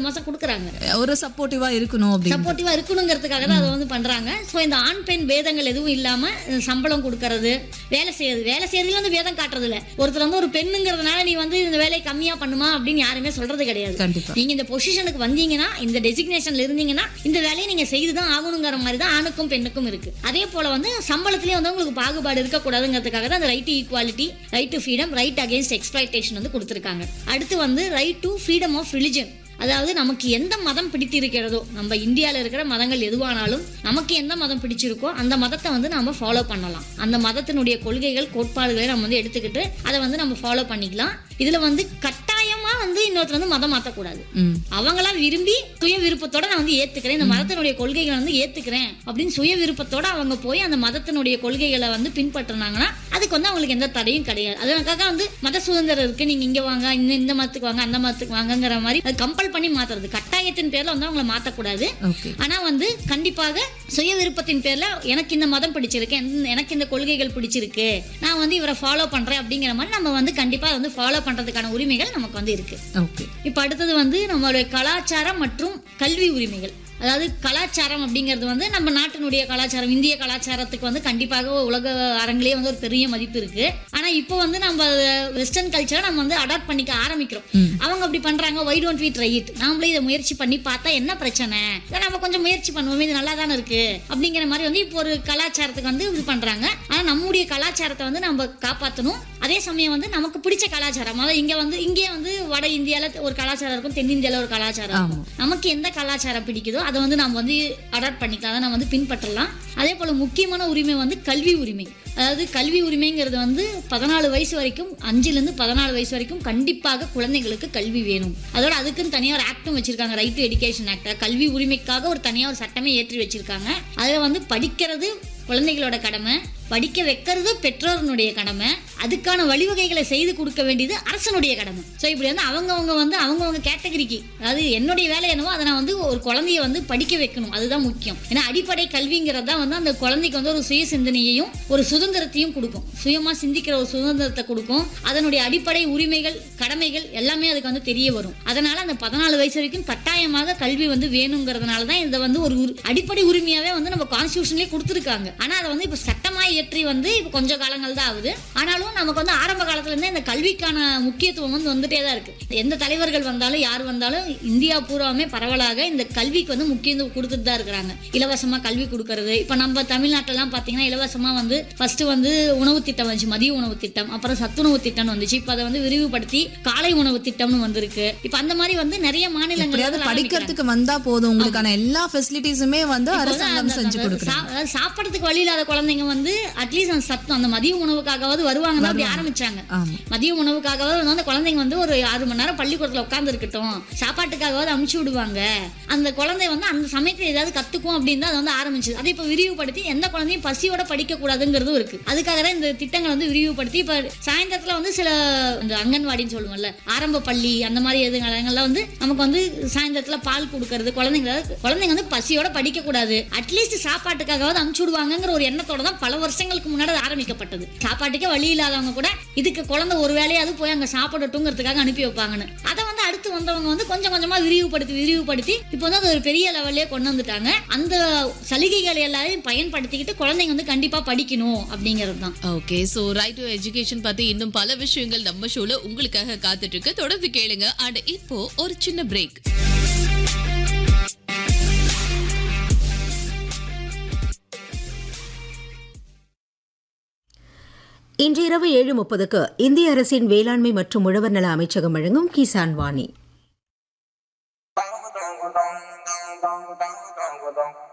மாசம் கொடுக்குறாங்க ஒரு சப்போர்ட்டிவா இருக்கணும் அப்படின்னு சப்போர்ட்டிவா இருக்கணுங்கிறதுக்காக தான் அதை வந்து பண்றாங்க ஸோ இந்த ஆண் பெண் பேதங்கள் எதுவும் இல்லாம அஹ், சம்பளம் கொடுக்கறது வேலை செய்யறது வேலை செய்யறதுல வந்து வேதம் காட்டுறது இல்ல ஒருத்தர் வந்து ஒரு பெண்ணுங்கிறதுனால நீ வந்து இந்த வேலையை கம்மியா பண்ணுமா அப்படின்னு யாருமே சொல்றது கிடையாது கண்டிப்பா நீங்க இந்த பொசிஷனுக்கு வந்தீங்கன்னா இந்த டெசிக்னேஷன்ல இருந்தீங்கன்னா இந்த வேலையை நீங்க செய்து தான் ஆகணுங்கிற மாதிரி தான் ஆணுக்கும் பெண்ணுக்கும் இருக்கு அதே போல வந்து சம்பளத்திலேயே வந்து உங்களுக்கு பாகுபாடு இருக்கக்கூடாதுங்கிறதுக்காக தான் அந்த right to equality right to freedom right against exploitation வந்து கொடுத்துருக்காங்க அடுத்து வந்து right to freedom of religion அதாவது நமக்கு எந்த மதம் பிடித்திருக்கிறதோ நம்ம இந்தியாவில் இருக்கிற மதங்கள் எதுவானாலும் நமக்கு எந்த மதம் பிடிச்சிருக்கோ அந்த மதத்தை வந்து நம்ம ஃபாலோ பண்ணலாம் அந்த மதத்தினுடைய கொள்கைகள் கோட்பாடுகளை நம்ம வந்து எடுத்துக்கிட்டு அதை வந்து நம்ம ஃபாலோ பண்ணிக்கலாம் இதுல வந்து கட்டாயமா வந்து இன்னொருத்தர் வந்து மதம் மாற்றக்கூடாது ம் அவங்களா விரும்பி சுய விருப்பத்தோட நான் வந்து ஏத்துக்கிறேன் இந்த மதத்தினுடைய கொள்கைகளை வந்து ஏத்துக்கிறேன் அப்படின்னு சுய விருப்பத்தோட அவங்க போய் அந்த மதத்தினுடைய கொள்கைகளை வந்து பின்பற்றினாங்கன்னா அதுக்கு வந்து அவங்களுக்கு எந்த தடையும் கிடையாது அதற்காக வந்து மத சுதந்திரம் இருக்கு நீங்க இங்க வாங்க இந்த இந்த மதத்துக்கு வாங்க அந்த மதத்துக்கு வாங்கங்கிற மாதிரி அது கம்பல் பண்ணி மாத்துறது கட்டாயத்தின் பேர்ல வந்து அவங்கள மாத்தக்கூடாது ஓகே ஆனா வந்து கண்டிப்பாக சுய விருப்பத்தின் பேர்ல எனக்கு இந்த மதம் பிடிச்சிருக்கு எந்த- எனக்கு இந்த கொள்கைகள் பிடிச்சிருக்கு நான் வந்து இவரை ஃபாலோ பண்றேன் அப்படிங்கிற மாதிரி நம்ம வந்து கண்டிப்பா வந்து ஃபாலோ பண்றதுக்கான உரிமைகள் நமக்கு வந்து இருக்கு ஓகே இப்போ அடுத்தது வந்து நம்மளுடைய கலாச்சாரம் மற்றும் கல்வி உரிமைகள் அதாவது கலாச்சாரம் அப்படிங்கிறது வந்து நம்ம நாட்டினுடைய கலாச்சாரம் இந்திய கலாச்சாரத்துக்கு வந்து கண்டிப்பாக உலக அரங்கிலேயே வந்து ஒரு பெரிய மதிப்பு இருக்கு ஆனா இப்போ வந்து நம்ம வெஸ்டர்ன் கல்ச்சரை நம்ம வந்து அடாப்ட் பண்ணிக்க ஆரம்பிக்கிறோம் அவங்க அப்படி பண்றாங்க why don't we try it நாமளே இதை முயற்சி பண்ணி பார்த்தா என்ன பிரச்சனை இதை நம்ம கொஞ்சம் முயற்சி பண்ணுவோம் இது நல்லா தானே இருக்கு அப்படிங்கிற மாதிரி வந்து இப்போ ஒரு கலாச்சாரத்துக்கு வந்து இது பண்றாங்க ஆனா நம்முடைய கலாச்சாரத்தை வந்து நம்ம காப்பாற்றணும் அதே சமயம் வந்து நமக்கு பிடிச்ச கலாச்சாரம் அதாவது இங்க வந்து இங்கே வந்து வட இந்தியால ஒரு கலாச்சாரம் இருக்கும் தென்னிந்தியால ஒரு கலாச்சாரம் இருக்கும் நமக்கு எந்த கலாச்சாரம் பிடிக்குதோ அதை வந்து நம்ம வந்து அடாப்ட் பண்ணிக்கலாம் அதை நம்ம வந்து பின்பற்றலாம் அதே போல முக்கியமான உரிமை வந்து கல்வி உரிமை அதாவது கல்வி உரிமைங்கிறது வந்து பதினாலு வயசு வரைக்கும் அஞ்சுலேருந்து பதினாலு வயசு வரைக்கும் கண்டிப்பாக குழந்தைங்களுக்கு கல்வி வேணும் அதோட அதுக்குன்னு தனியாக ஒரு ஆக்டும் வச்சிருக்காங்க ரைட் டு எஜுகேஷன் ஆக்ட் கல்வி உரிமைக்காக ஒரு தனியாக ஒரு சட்டமே ஏற்றி வச்சிருக்காங்க அதில் வந்து படிக்கிறது குழந்தைகளோட கடமை படிக்க வைக்கிறது பெற்றோருடைய கடமை அதுக்கான வழிவகைகளை செய்து கொடுக்க வேண்டியது அரசனுடைய கடமை ஸோ இப்படி வந்து அவங்கவங்க வந்து அவங்கவங்க கேட்டகரிக்கு அதாவது என்னுடைய வேலை என்னவோ அதை நான் வந்து ஒரு குழந்தைய வந்து படிக்க வைக்கணும் அதுதான் முக்கியம் ஏன்னா அடிப்படை கல்விங்கிறது தான் வந்து அந்த குழந்தைக்கு வந்து ஒரு சுய சிந்தனையையும் ஒரு சுதந்திரத்தையும் கொடுக்கும் சுயமா சிந்திக்கிற ஒரு சுதந்திரத்தை கொடுக்கும் அதனுடைய அடிப்படை உரிமைகள் கடமைகள் எல்லாமே அதுக்கு வந்து தெரிய வரும் அதனால அந்த பதினாலு வயசு வரைக்கும் கட்டாயமாக கல்வி வந்து வேணுங்கிறதுனால தான் இதை வந்து ஒரு உரி- அடிப்படை உரிமையாவே வந்து நம்ம கான்ஸ்டியூஷன்லேயே கொடுத்துருக்காங்க ஆனா அதை வந்து இப்போ சட்டமா இயற்றி வந்து இப்போ கொஞ்சம் காலங்கள் தான் ஆகுது ஆனாலும் நமக்கு வந்து ஆரம்ப காலத்துல இருந்தே இந்த கல்விக்கான முக்கியத்துவம் வந்து வந்துட்டே தான் இருக்கு எந்த தலைவர்கள் வந்தாலும் யார் வந்தாலும் இந்தியா பூராவுமே பரவலாக இந்த கல்விக்கு வந்து முக்கியத்துவம் கொடுத்துட்டு தான் இருக்கிறாங்க இலவசமா கல்வி கொடுக்கறது இப்போ நம்ம தமிழ்நாட்டிலலாம் பார்த்தீங்கன்னா இலவசமா வந்து ஃபர்ஸ்ட் வந்து உணவு திட்டம் வந்துச்சு மதிய உணவு திட்டம் அப்புறம் சத்துணவு திட்டம்னு வந்துச்சு இப்போ அதை வந்து விரிவுபடுத்தி காலை உணவு திட்டம்னு வந்திருக்கு இப்போ அந்த மாதிரி வந்து நிறைய மாநிலங்கள் எப்படியாவது வந்து ஆரம்பிக்கிறாங்க. படிக்கிறதுக்கு வந்தா போதும் உங்களுக்கான எல்லா ஃபெசிலிட்டிஸுமே வந்து இப்போ வந்து அரசாங்கம் அந்த- செஞ்சு அந்த கொடுக்குறாங்க சா- அதாவது சாப்பிடறதுக்கு வழி இல்லாத குழந்தைங்க வந்து அட்லீஸ்ட் அந்த சத்தம் அந்த மதிய உணவுக்காகவாவது வருவாங்க தான் அப்படி ஆரம்பிச்சாங்க ஆமா மதிய உணவுக்காகவாவது வந்து அந்த குழந்தைங்க வந்து ஒரு ஆறு மணி நேரம் பள்ளிக்கூடத்துல உட்கார்ந்து இருக்கட்டும் சாப்பாட்டுக்காகவாவது அமுச்சு விடுவாங்க அந்த குழந்தை வந்து அந்த சமயத்துல ஏதாவது கத்துக்கும் அப்படின்னு தான் அது வந்து ஆரம்பிச்சது அதை இப்போ விரிவுபடுத்தி எந்த குழந்தையும் பசியோட படிக்க கூடாதுங்கிறதும் இருக்கு அதுக்காக தான் இந்த திட்டங்களை வந்து விரிவுபடுத்தி இப்போ சாயந்தரத்துல வந்து சில இந்த அங்கன்வாடின்னு சொல்லுவோம்ல ஆரம்ப பள்ளி அந்த மாதிரி எதுங்கள்லாம் வந்து நமக்கு வந்து சாயந்தரத்துல பால் கொடுக்கறது குழந்தைங்க குழந்தைங்க வந்து பசியோட படிக்க கூடாது அட்லீஸ்ட் சாப்பாட்டுக்காகவாவது அமுச்சு விடுவாங்கங்கிற ஒரு எண்ணத்தோட தான் பல வருஷங்களுக்கு முன்னாடி அது ஆரம்பிக்கப்பட்டது சாப்பாட்டுக்கே வழி இல்லாதவங்க கூட இதுக்கு குழந்தை ஒரு வேலையாவது போய் அங்க சாப்பிடட்டுங்கிறதுக்காக அனுப்பி வைப்பாங்கன்னு அதை வந்து அடுத்து வந்தவங்க வந்து கொஞ்சம் கொஞ்சமா விரிவுபடுத்தி விரிவுபடுத்தி இப்போ வந்து அது ஒரு பெரிய லெவல்லே கொண்டு வந்துட்டாங்க அந்த சலுகைகள் எல்லாரையும் பயன்படுத்திக்கிட்டு குழந்தைங்க வந்து கண்டிப்பா படிக்கணும் அப்படிங்கிறது தான் okay so right to education பத்தி இன்னும் பல விஷயங்கள் நம்ம ஷோல உங்களுக்காக காத்துட்டு இருக்கு தொடர்ந்து கேளுங்க அண்ட் இப்போ ஒரு சின்ன பிரேக் இன்று இரவு ஏழு முப்பதுக்கு இந்திய அரசின் வேளாண்மை மற்றும் உழவர் நல அமைச்சகம் வழங்கும் Kisan Vani Bang, bang, bang, bang, bang, bang, bang, bang.